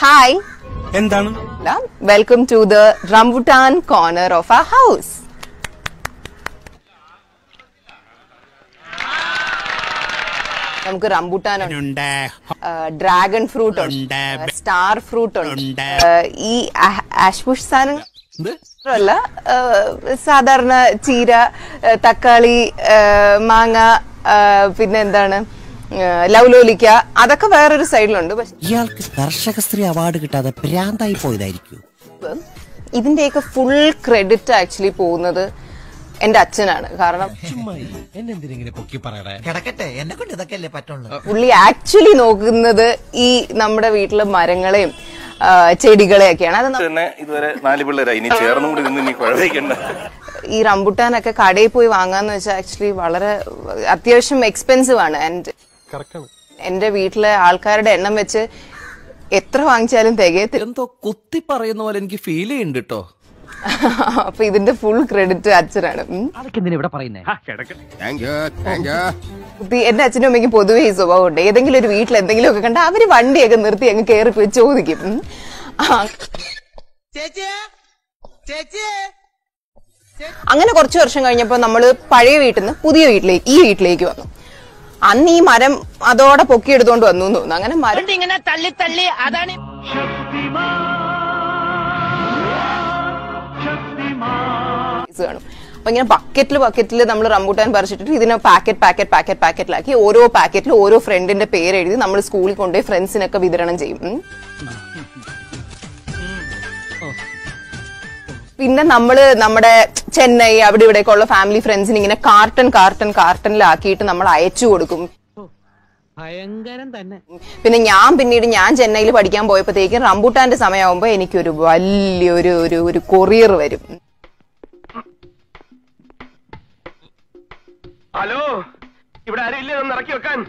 Hi എന്താണ് welcome to the rambutan corner of a house നമുക്ക് rambutan ഉണ്ട് ഉണ്ട് ഡ്രാഗൺ ഫ്രൂട്ട് ഉണ്ട് ഉണ്ട്. സ്റ്റാർ ഫ്രൂട്ട് ഉണ്ട് ഉണ്ട്. ഏഹ്, ഈ ആഷ്പുഷ് സാധനങ്ങൾ അല്ല ഏഹ്, സാധാരണ ചീര ഏഹ്, തക്കാളി ഏഹ്, മാങ്ങ ഏഹ്, പിന്നെ എന്താണ് ഏഹ്, ലൗലോലിക്ക അതൊക്കെ വേറൊരു സൈഡിലുണ്ട് പക്ഷെ ഇയാൾക്ക് കർഷക സ്ത്രീ അവാർഡ് കിട്ടാതെ ഭ്രാന്തായി പോയതായിരിക്കും ഇതിന്റെയൊക്കെ ഫുൾ ക്രെഡിറ്റ് ആക്ച്വലി പോകുന്നത് എന്റെ അച്ഛനാണ് കാരണം കിടക്കട്ടെ എന്നെ കൊണ്ട് ഇതൊക്കെ അല്ലേ പറ്റുള്ളൂ പുള്ളി ആക്ച്വലി നോക്കുന്നത് ഈ നമ്മുടെ വീട്ടിലെ മരങ്ങളെയും ആ, ചെടികളെയൊക്കെയാണ് അത് ന- തന്നെ ഇതുവരെ നാല് പിള്ളേരായി ഇനി ചേർന്നും കൂടി നിന്ന് ഇനി കുഴപ്പിക്കണ്ട ഈ റംബുട്ടാനൊക്കെ കടയിൽ പോയി വാങ്ങാന്ന് വെച്ചാൽ ആക്ച്വലി വളരെ അത്യാവശ്യം എക്സ്പെൻസീവ് ആണ് ആൻഡ് എന്റെ വീട്ടിലെ ആൾക്കാരുടെ എണ്ണം വെച്ച് എത്ര വാങ്ങിച്ചാലും തികയത്തില്ല എന്തോ കുത്തി പറയുന്ന പോലെ എനിക്ക് ഫീൽ ചെയ്യുന്നുണ്ട് കേട്ടോ അപ്പൊ ഇതിന്റെ ഫുൾ ക്രെഡിറ്റ് അച്ഛനാണ് ഉം. അതൊക്കെ എന്തിനാ ഇവിടെ പറയുന്നേ ഇത് എന്റെ അച്ഛനും അമ്മയ്ക്കും പൊതുവേ ഈ സ്വഭാവമുണ്ട് ഏതെങ്കിലും ഒരു വീട്ടിൽ എന്തെങ്കിലും ഒക്കെ കണ്ട അവര് വണ്ടിയൊക്കെ നിർത്തി അങ്ങ് കയറി പോയി ചോദിക്കും ഉം. ആ, അങ്ങനെ കുറച്ച് വർഷം കഴിഞ്ഞപ്പോൾ നമ്മൾ പഴയ വീട്ടിൽ നിന്ന് പുതിയ വീട്ടിലേക്ക് ഈ വീട്ടിലേക്ക് വന്നു അന്ന് ഈ മരം അതോടെ പൊക്കിയെടുത്തോണ്ട് വന്നു എന്ന് തോന്നുന്നു അങ്ങനെ മരം ഇങ്ങനെ തള്ളി തള്ളി അതാണ് സൈസ് കാണും അപ്പൊ ഇങ്ങനെ ബക്കറ്റിൽ ബക്കറ്റിൽ നമ്മൾ റംബൂട്ടാൻ പറിച്ചിട്ട് ഇതിനെ പാക്കറ്റ് പാക്കറ്റ് പാക്കറ്റ് പാക്കറ്റിലാക്കി ഓരോ പാക്കറ്റിൽ ഓരോ ഫ്രണ്ടിന്റെ പേര് എഴുതി നമ്മൾ സ്കൂളിൽ കൊണ്ടുപോയി ഫ്രണ്ട്സിനൊക്കെ വിതരണം ചെയ്യും ഉം. പിന്നെ നമ്മള് നമ്മുടെ ചെന്നൈ അവിടെ ഇവിടെയൊക്കെ ഉള്ള ഫാമിലി ഫ്രണ്ട്സിന് ഇങ്ങനെ കാർട്ടൺ കാർട്ടൺ കാർട്ടണിലാക്കിയിട്ട് നമ്മൾ അയച്ചു കൊടുക്കും ഭയങ്കരം തന്നെ പിന്നെ ഞാൻ പിന്നീട് ഞാൻ ചെന്നൈയിൽ പഠിക്കാൻ പോയപ്പോഴത്തേക്കും റംബൂട്ടാന്റെ സമയമാകുമ്പോൾ എനിക്കൊരു വലിയൊരു ഒരു ഒരു കൊറിയർ വരും ഹലോ ഇവിടെ ആരും ഇല്ലേ ഒന്ന് ഇറക്കി വെക്കാൻ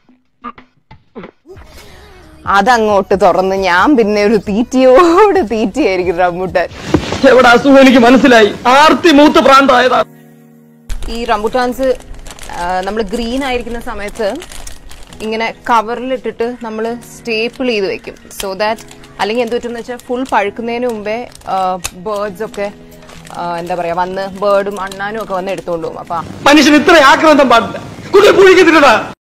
അതങ്ങോട്ട് തുറന്ന് ഞാൻ പിന്നെ ഒരു തീറ്റിയോട് തീറ്റിയായിരിക്കും റംബൂട്ടാൻ എവിടെ അസുഖം എനിക്ക് മനസ്സിലായി ആർത്തി മൂത്ത് പ്രാന്തായതാ ഈ റംബുട്ടാൻസ് നമ്മൾ ഗ്രീൻ ആയിരിക്കുന്ന സമയത്ത് ഇങ്ങനെ കവറിലിട്ടിട്ട് നമ്മൾ സ്റ്റേപ്പിൾ ചെയ്ത് വെക്കും സോ ദാറ്റ് അല്ലെങ്കിൽ എന്ത് പറ്റുമെന്ന് വെച്ചാൽ ഫുൾ പഴുക്കുന്നതിന് മുമ്പേ ബേർഡ്സ് ഒക്കെ ആ, എന്താ പറയാ വന്ന് ബേർഡും അണ്ണാനും ഒക്കെ വന്ന് എടുത്തുകൊണ്ട് പോകും അപ്പൊ മനുഷ്യൻ ഇത്ര ആക്രാന്തം പാടില്ല കുട്ടി കുഴിക്കത്തില്ലടാ